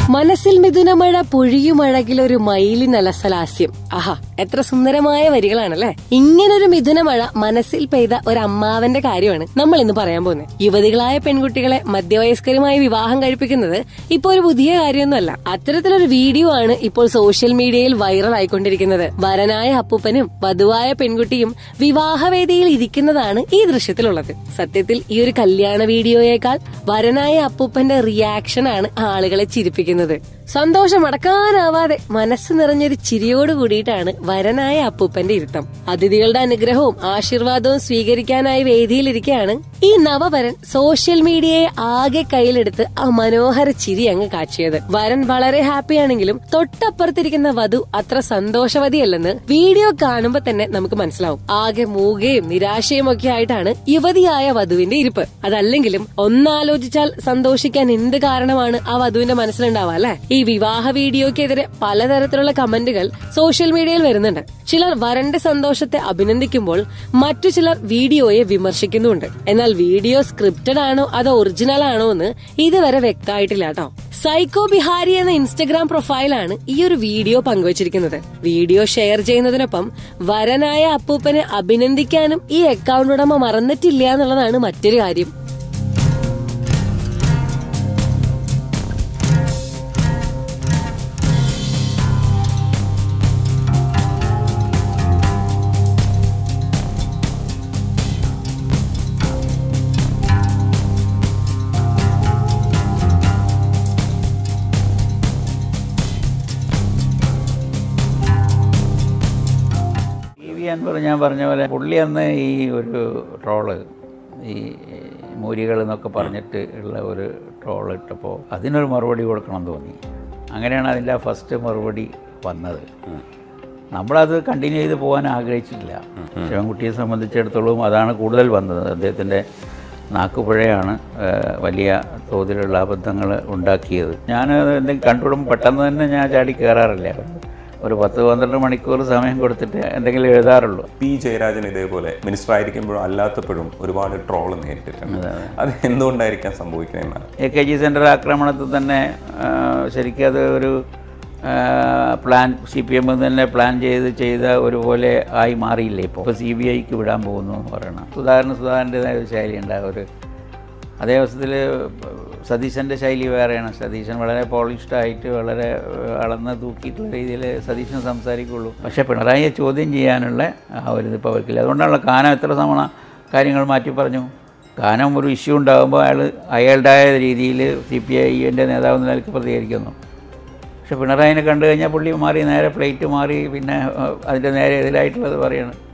മനസ്സിൽ മിഥുനമഴ പൊഴിയുമഴകിലൊരു മയിലിനലസലാസ്യം ആഹാ എത്ര സുന്ദരമായ വരികളാണല്ലേ ഇങ്ങനൊരു മിഥുനമഴ മനസ്സിൽ പെയ്ത ഒരു അമ്മാവന്റെ കാര്യമാണ് നമ്മൾ ഇന്ന് പറയാൻ പോകുന്നത് യുവതികളായ പെൺകുട്ടികളെ മധ്യവയസ്കരുമായി വിവാഹം കഴിപ്പിക്കുന്നത് ഇപ്പൊ ഒരു പുതിയ കാര്യമൊന്നുമല്ല അത്തരത്തിലൊരു വീഡിയോ ആണ് ഇപ്പോൾ സോഷ്യൽ മീഡിയയിൽ വൈറൽ ആയിക്കൊണ്ടിരിക്കുന്നത് വരനായ അപ്പൂപ്പനും വധുവായ പെൺകുട്ടിയും വിവാഹവേദിയിൽ ഇരിക്കുന്നതാണ് ഈ ദൃശ്യത്തിലുള്ളത് സത്യത്തിൽ ഈ ഒരു കല്യാണ വീഡിയോയേക്കാൾ വരനായ അപ്പൂപ്പന്റെ റിയാക്ഷൻ ആണ് ആളുകളെ ചിരിപ്പിക്കുന്നത് സന്തോഷം അടക്കാനാവാതെ മനസ്സ് നിറഞ്ഞൊരു ചിരിയോട് കൂടിയിട്ടാണ് വരനായ അപ്പൂപ്പന്റെ ഇരുത്തം അതിഥികളുടെ അനുഗ്രഹവും ആശീർവാദവും സ്വീകരിക്കാനായി വേദിയിലിരിക്കെയാണ് ഈ നവവരൻ സോഷ്യൽ മീഡിയയെ ആകെ കയ്യിലെടുത്ത് ആ മനോഹര ചിരി അങ്ങ് കാച്ചിയത് വരൻ വളരെ ഹാപ്പിയാണെങ്കിലും തൊട്ടപ്പുറത്തിരിക്കുന്ന വധു അത്ര സന്തോഷവതിയല്ലെന്ന് വീഡിയോ കാണുമ്പോ തന്നെ നമുക്ക് മനസ്സിലാവും ആകെ മൂകയും നിരാശയും ഒക്കെ ആയിട്ടാണ് യുവതിയായ വധുവിന്റെ ഇരിപ്പ് അതല്ലെങ്കിലും ഒന്നാലോചിച്ചാൽ സന്തോഷിക്കാൻ എന്ത് കാരണമാണ് ആ വധുവിന്റെ മനസ്സിലുണ്ടാവുക അല്ലെ ഈ വിവാഹ വീഡിയോക്കെതിരെ പലതരത്തിലുള്ള കമന്റുകൾ സോഷ്യൽ മീഡിയയിൽ വരുന്നുണ്ട് ചിലർ വരന്റെ സന്തോഷത്തെ അഭിനന്ദിക്കുമ്പോൾ മറ്റു ചിലർ വീഡിയോയെ വിമർശിക്കുന്നുണ്ട് എന്നാൽ വീഡിയോ സ്ക്രിപ്റ്റഡ് ആണോ അതോ ഒറിജിനൽ ആണോ എന്ന് ഇതുവരെ വ്യക്തമായിട്ടില്ല കേട്ടോ സൈക്കോ ബിഹാരി എന്ന ഇൻസ്റ്റഗ്രാം പ്രൊഫൈലാണ് ഈ ഒരു വീഡിയോ പങ്കുവച്ചിരിക്കുന്നത് വീഡിയോ ഷെയർ ചെയ്യുന്നതിനൊപ്പം വരനായ അപ്പൂപ്പനെ അഭിനന്ദിക്കാനും ഈ അക്കൗണ്ട് ഉടമ മറന്നിട്ടില്ല എന്നുള്ളതാണ് മറ്റൊരു കാര്യം ടി വി അൻവർ ഞാൻ പറഞ്ഞ പോലെ പുള്ളി അന്ന് ഈ ഒരു ട്രോള് ഈ മൂരികൾ എന്നൊക്കെ പറഞ്ഞിട്ട് ഉള്ള ഒരു ട്രോൾ ഇട്ടപ്പോൾ അതിനൊരു മറുപടി കൊടുക്കണം തോന്നി അങ്ങനെയാണ് അതിൻ്റെ ആ ഫസ്റ്റ് മറുപടി വന്നത് നമ്മളത് കണ്ടിന്യൂ ചെയ്ത് പോകാൻ ആഗ്രഹിച്ചില്ല ശിവൻകുട്ടിയെ സംബന്ധിച്ചിടത്തോളം അതാണ് കൂടുതൽ വന്നത് അദ്ദേഹത്തിൻ്റെ നാക്കുപുഴയാണ് ഏഹ്, വലിയ തോതിലുള്ള അബദ്ധങ്ങൾ ഉണ്ടാക്കിയത് ഞാൻ എന്തെങ്കിലും കണ്ടുവിടുമ്പോൾ പെട്ടെന്ന് തന്നെ ഞാൻ ചാടി കയറാറില്ല ഒരു പത്ത് പന്ത്രണ്ട് മണിക്കൂർ സമയം കൊടുത്തിട്ട് എന്തെങ്കിലും എഴുതാറുള്ളൂ പി ജയരാജൻ ഇതേപോലെ മിനിസ്റ്റർ ആയിരിക്കുമ്പോഴും അല്ലാത്തപ്പോഴും ഒരുപാട് ട്രോൾ നേരിട്ടിട്ടുണ്ട് അത് എന്തുകൊണ്ടായിരിക്കാം സംഭവിക്കുന്നതെന്നാണ് എ കെ ജി സെൻറ്റർ ആക്രമണത്തിൽ തന്നെ ആ, ശരിക്കും അത് ഒരു ആ, പ്ലാൻ സി പി എം തന്നെ പ്ലാൻ ചെയ്ത് ചെയ്ത ഒരുപോലെ ആയി മാറിയില്ലേ ഇപ്പോൾ ഇപ്പോൾ സി ബി ഐക്ക് വിടാൻ പോകുന്നു എന്ന് പറയണം സുധാകരന് സുധാകരൻ്റെതായ ഒരു ശൈലി ഉണ്ടാകും ഒരു അതേ അവസരത്തിൽ സതീശൻ്റെ ശൈലി വേറെയാണ് സതീശൻ വളരെ പോളിഷ്ഡ് ആയിട്ട് വളരെ ഏഹ്, അളന്ന് തൂക്കിയിട്ടുള്ള രീതിയിൽ സതീശൻ സംസാരിക്കുള്ളൂ പക്ഷേ പിണറായിയെ ചോദ്യം ചെയ്യാനുള്ള ആ ഒരു ഇതിപ്പോൾ അവർക്കില്ല അതുകൊണ്ടാണല്ലോ കാനം എത്ര തവണ കാര്യങ്ങൾ മാറ്റി പറഞ്ഞു കാനം ഒരു ഇഷ്യൂ ഉണ്ടാകുമ്പോൾ അയാൾ അയാളുടേതായ രീതിയിൽ സി പി ഐൻ്റെ നേതാവ് എന്ന നിലയ്ക്ക് പ്രതികരിക്കുന്നു പക്ഷെ പിണറായിനെ കണ്ടു കഴിഞ്ഞാൽ പുള്ളി മാറി നേരെ പ്ലേറ്റ് മാറി പിന്നെ ഏഹ്, അതിൻ്റെ നേരെ എതിരായിട്ടുള്ളത് പറയണം